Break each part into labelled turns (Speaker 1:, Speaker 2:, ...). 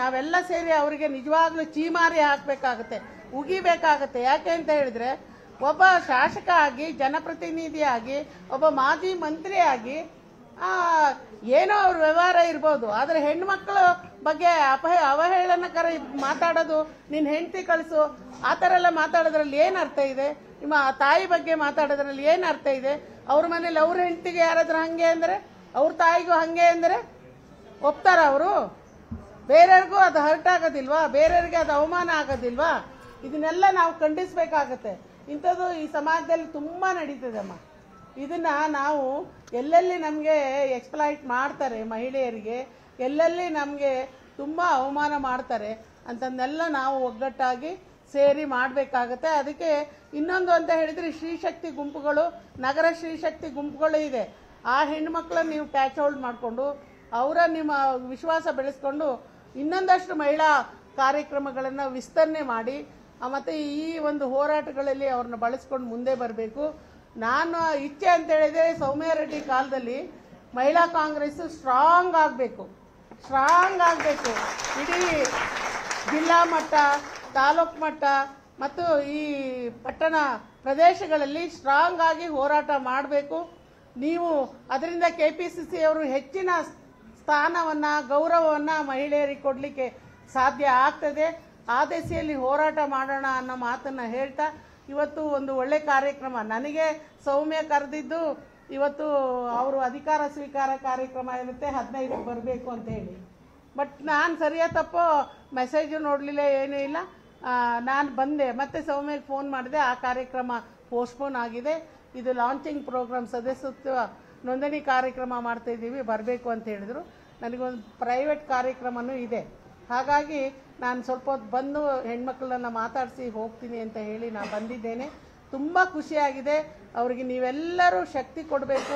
Speaker 1: ನಾವೆಲ್ಲ ಸೇರಿ ಅವರಿಗೆ ನಿಜವಾಗ್ಲೂ ಚೀಮಾರಿ ಹಾಕಬೇಕಾಗತ್ತೆ ಉಗಿಬೇಕಾಗತ್ತೆ ಯಾಕೆ ಅಂತ ಹೇಳಿದ್ರೆ ಒಬ್ಬ ಶಾಸಕ ಆಗಿ ಜನಪ್ರತಿನಿಧಿಯಾಗಿ ಒಬ್ಬ ಮಾಜಿ ಮಂತ್ರಿಯಾಗಿ ಆ, ಏನೋ ಅವ್ರ ವ್ಯವಹಾರ ಇರ್ಬೋದು ಆದರೆ ಹೆಣ್ಮಕ್ಳ ಬಗ್ಗೆ ಅಪಹ ಅವಹೇಳನಕರ ಮಾತಾಡೋದು ನಿನ್ನ ಹೆಂಡತಿ ಕಳಿಸು ಆ ಥರ ಎಲ್ಲ ಮಾತಾಡೋದ್ರಲ್ಲಿ ಏನು ಅರ್ಥ ಇದೆ ನಿಮ್ಮ ತಾಯಿ ಬಗ್ಗೆ ಮಾತಾಡೋದ್ರಲ್ಲಿ ಏನು ಅರ್ಥ ಇದೆ ಅವ್ರ ಮನೇಲಿ ಅವ್ರ ಹೆಂಡತಿಗೆ ಯಾರಾದ್ರೂ ಹಂಗೆ ಅಂದರೆ ಅವ್ರ ತಾಯಿಗೂ ಹಂಗೆ ಅಂದರೆ ಒಪ್ತಾರ ಅವರು ಬೇರೆಯವ್ರಿಗೂ ಅದು ಹರ್ಟ್ ಆಗೋದಿಲ್ವಾ ಬೇರೆಯವ್ರಿಗೆ ಅದು ಅವಮಾನ ಆಗೋದಿಲ್ವಾ ಇದನ್ನೆಲ್ಲ ನಾವು ಖಂಡಿಸ್ಬೇಕಾಗತ್ತೆ ಇಂಥದ್ದು ಈ ಸಮಾಜದಲ್ಲಿ ತುಂಬ ನಡೀತದಮ್ಮ ಇದನ್ನ ನಾವು ಎಲ್ಲೆಲ್ಲಿ ನಮಗೆ ಎಕ್ಸ್ಪ್ಲಾಯ್ಟ್ ಮಾಡ್ತಾರೆ ಮಹಿಳೆಯರಿಗೆ ಎಲ್ಲೆಲ್ಲಿ ನಮಗೆ ತುಂಬ ಅವಮಾನ ಮಾಡ್ತಾರೆ ಅಂತಂದೆಲ್ಲ ನಾವು ಒಗ್ಗಟ್ಟಾಗಿ ಸೇರಿ ಮಾಡಬೇಕಾಗತ್ತೆ ಅದಕ್ಕೆ ಇನ್ನೊಂದು ಅಂತ ಹೇಳಿದ್ರೆ ಶ್ರೀಶಕ್ತಿ ಗುಂಪುಗಳು ನಗರ ಶ್ರೀಶಕ್ತಿ ಗುಂಪುಗಳು ಇದೆ ಆ ಹೆಣ್ಮಕ್ಳನ್ನ ನೀವು ಕ್ಯಾಚ್ ಹೋಲ್ಡ್ ಮಾಡಿಕೊಂಡು ಅವರ ನಿಮ್ಮ ವಿಶ್ವಾಸ ಬೆಳೆಸ್ಕೊಂಡು ಇನ್ನೊಂದಷ್ಟು ಮಹಿಳಾ ಕಾರ್ಯಕ್ರಮಗಳನ್ನು ವಿಸ್ತರಣೆ ಮಾಡಿ ಆ, ಮತ್ತೆ ಈ ಒಂದು ಹೋರಾಟಗಳಲ್ಲಿ ಅವ್ರನ್ನ ಬಳಸ್ಕೊಂಡು ಮುಂದೆ ಬರಬೇಕು ನಾನು ಇಚ್ಛೆ ಅಂತ ಹೇಳಿದ್ರೆ ಸೌಮ್ಯ ರೆಡ್ಡಿ ಕಾಲದಲ್ಲಿ ಮಹಿಳಾ ಕಾಂಗ್ರೆಸ್ ಸ್ಟ್ರಾಂಗ್ ಆಗಬೇಕು ಸ್ಟ್ರಾಂಗ್ ಆಗಬೇಕು ಇಡೀ ಜಿಲ್ಲಾ ಮಟ್ಟ ತಾಲೂಕು ಮಟ್ಟ ಮತ್ತು ಈ ಪಟ್ಟಣ ಪ್ರದೇಶಗಳಲ್ಲಿ ಸ್ಟ್ರಾಂಗ್ ಆಗಿ ಹೋರಾಟ ಮಾಡಬೇಕು ನೀವು ಅದರಿಂದ ಕೆ ಪಿ ಸಿ ಸಿ ಅವರು ಹೆಚ್ಚಿನ ಸ್ಥಾನವನ್ನು ಗೌರವವನ್ನು ಮಹಿಳೆಯರಿಗೆ ಕೊಡಲಿಕ್ಕೆ ಸಾಧ್ಯ ಆಗ್ತದೆ ಆ ದಿಸೆಯಲ್ಲಿ ಹೋರಾಟ ಮಾಡೋಣ ಅನ್ನೋ ಮಾತನ್ನು ಹೇಳ್ತಾ ಇವತ್ತು ಒಂದು ಒಳ್ಳೆ ಕಾರ್ಯಕ್ರಮ ನನಗೆ ಸೌಮ್ಯ ಕರೆದಿದ್ದು ಇವತ್ತು ಅವರು ಅಧಿಕಾರ ಸ್ವೀಕಾರ ಕಾರ್ಯಕ್ರಮ ಇರುತ್ತೆ ಹದಿನೈದಕ್ಕೆ ಬರಬೇಕು ಅಂತ ಹೇಳಿ ಬಟ್ ನಾನು ಸರಿಯಾ ತಪ್ಪೋ ಮೆಸೇಜು ನೋಡಲಿಲ್ಲ ಏನೂ ಇಲ್ಲ ನಾನು ಬಂದೆ ಮತ್ತೆ ಸೌಮ್ಯಗೆ ಫೋನ್ ಮಾಡಿದೆ ಆ ಕಾರ್ಯಕ್ರಮ ಪೋಸ್ಟ್ಪೋನ್ ಆಗಿದೆ ಇದು ಲಾಂಚಿಂಗ್ ಪ್ರೋಗ್ರಾಮ್ ಸದಸ್ಯತ್ವ ನೋಂದಣಿ ಕಾರ್ಯಕ್ರಮ ಮಾಡ್ತಾ ಇದ್ದೀವಿ ಬರಬೇಕು ಅಂತ ಹೇಳಿದರು ನನಗೊಂದು ಪ್ರೈವೇಟ್ ಕಾರ್ಯಕ್ರಮನೂ ಇದೆ ಹಾಗಾಗಿ ನಾನು ಸ್ವಲ್ಪ ಹೊತ್ತು ಬಂದು ಹೆಣ್ಮಕ್ಳನ್ನ ಮಾತಾಡಿಸಿ ಹೋಗ್ತೀನಿ ಅಂತ ಹೇಳಿ ನಾನು ಬಂದಿದ್ದೇನೆ ತುಂಬ ಖುಷಿಯಾಗಿದೆ ಅವ್ರಿಗೆ ನೀವೆಲ್ಲರೂ ಶಕ್ತಿ ಕೊಡಬೇಕು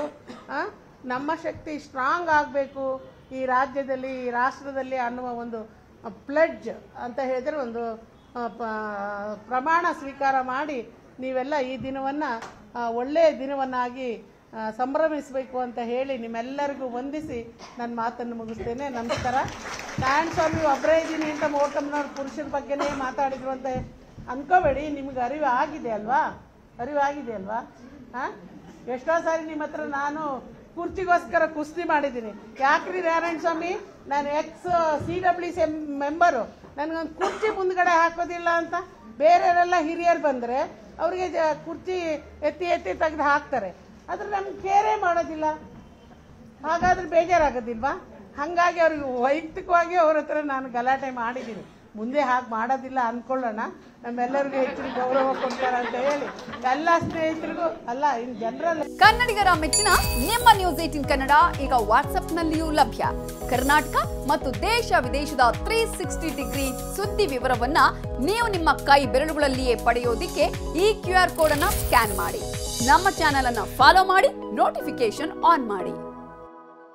Speaker 1: ನಮ್ಮ ಶಕ್ತಿ ಸ್ಟ್ರಾಂಗ್ ಆಗಬೇಕು ಈ ರಾಜ್ಯದಲ್ಲಿ ಈ ರಾಷ್ಟ್ರದಲ್ಲಿ ಅನ್ನುವ ಒಂದು ಪ್ಲಡ್ಜ್ ಅಂತ ಹೇಳಿದ್ರೆ ಒಂದು ಆ, ಪ- ಪ್ರಮಾಣ ಸ್ವೀಕಾರ ಮಾಡಿ ನೀವೆಲ್ಲ ಈ ದಿನವನ್ನು ಒಳ್ಳೆಯ ದಿನವನ್ನಾಗಿ ಆ, ಸಂಭ್ರಮಿಸಬೇಕು ಅಂತ ಹೇಳಿ ನಿಮ್ಮೆಲ್ಲರಿಗೂ ವಂದಿಸಿ ನನ್ನ ಮಾತನ್ನು ಮುಗಿಸ್ತೇನೆ ನಮಸ್ಕಾರ ನಾರಾಯಣ ಸ್ವಾಮಿ ಒಬ್ಬರೇ ಇದ್ದೀನಿ ಅಂತ ಮೋಟಮ್ನವ್ರ ಪುರುಷರ ಬಗ್ಗೆನೇ ಮಾತಾಡಿದ್ರು ಅಂತ ಅನ್ಕೋಬೇಡಿ ನಿಮ್ಗೆ ಅರಿವು ಆಗಿದೆ ಅಲ್ವಾ ಅರಿವು ಆಗಿದೆ ಅಲ್ವಾ ಹಾಂ ಎಷ್ಟೋ ಸಾರಿ ನಿಮ್ಮ ಹತ್ರ ನಾನು ಕುರ್ಚಿಗೋಸ್ಕರ ಕುಸ್ತಿ ಮಾಡಿದ್ದೀನಿ ಯಾಕ್ರಿ ನಾರಾಯಣ ಸ್ವಾಮಿ ನಾನು X C W C member ನನಗೊಂದು ಕುರ್ಚಿ ಮುಂದ್ಗಡೆ ಹಾಕೋದಿಲ್ಲ ಅಂತ ಬೇರೆಯವರೆಲ್ಲ ಹಿರಿಯರು ಬಂದರೆ ಅವರಿಗೆ ಜ ಕುರ್ಚಿ ಎತ್ತಿ ಎತ್ತಿ ತೆಗೆದು ಹಾಕ್ತಾರೆ ಆದ್ರೆ ನಮ್ಗೆ ಕೇರೇ ಮಾಡೋದಿಲ್ಲ ಹಾಗಾದ್ರೆ ಬೇಜಾರಾಗೋದಿಲ್ವಾ ಹಾಗಾಗಿ ಅವ್ರಿಗೆ ವೈಯಕ್ತಿಕವಾಗಿ ಅವ್ರ ಹತ್ರ ನಾನು ಗಲಾಟೆ ಮಾಡಿದ್ದೀನಿ ಮುಂದೆ ಹಾಗೆ ಮಾಡೋದಿಲ್ಲ ಅಂದ್ಕೊಳ್ಳೋಣ ನಮ್ಮೆಲ್ಲರಿಗೂ ಹೆಚ್ಚಿನ ಗೌರವ ಕೊಡ್ತಾರೆ ಅಂತ ಹೇಳಿ ಎಲ್ಲ ಸ್ನೇಹಿತರಿಗೂ ಅಲ್ಲ ಇನ್ನು ಜನರಲ್ಲ
Speaker 2: ಕನ್ನಡಿಗರ ಮೆಚ್ಚಿನ ನಿಮ್ಮ ನ್ಯೂಸ್ ಏಟಿನ್ ಕನ್ನಡ ಈಗ ವಾಟ್ಸ್ಆಪ್ನಲ್ಲಿಯೂ ಲಭ್ಯ ಕರ್ನಾಟಕ ಮತ್ತು ದೇಶ ವಿದೇಶದ ತ್ರೀ ಸಿಕ್ಸ್ಟಿ ಡಿಗ್ರಿ ಸುದ್ದಿ ವಿವರವನ್ನ ನೀವು ನಿಮ್ಮ ಕೈ ಬೆರಳುಗಳಲ್ಲಿಯೇ ಪಡೆಯೋದಿಕ್ಕೆ ಈ ಕ್ಯೂ ಆರ್ ಕೋಡ್ ಅನ್ನ ಸ್ಕ್ಯಾನ್ ಮಾಡಿ ನಮ್ಮ ಚಾನೆಲ್ ಅನ್ನ ಫಾಲೋ ಮಾಡಿ ನೋಟಿಫಿಕೇಶನ್ ಆನ್ ಮಾಡಿ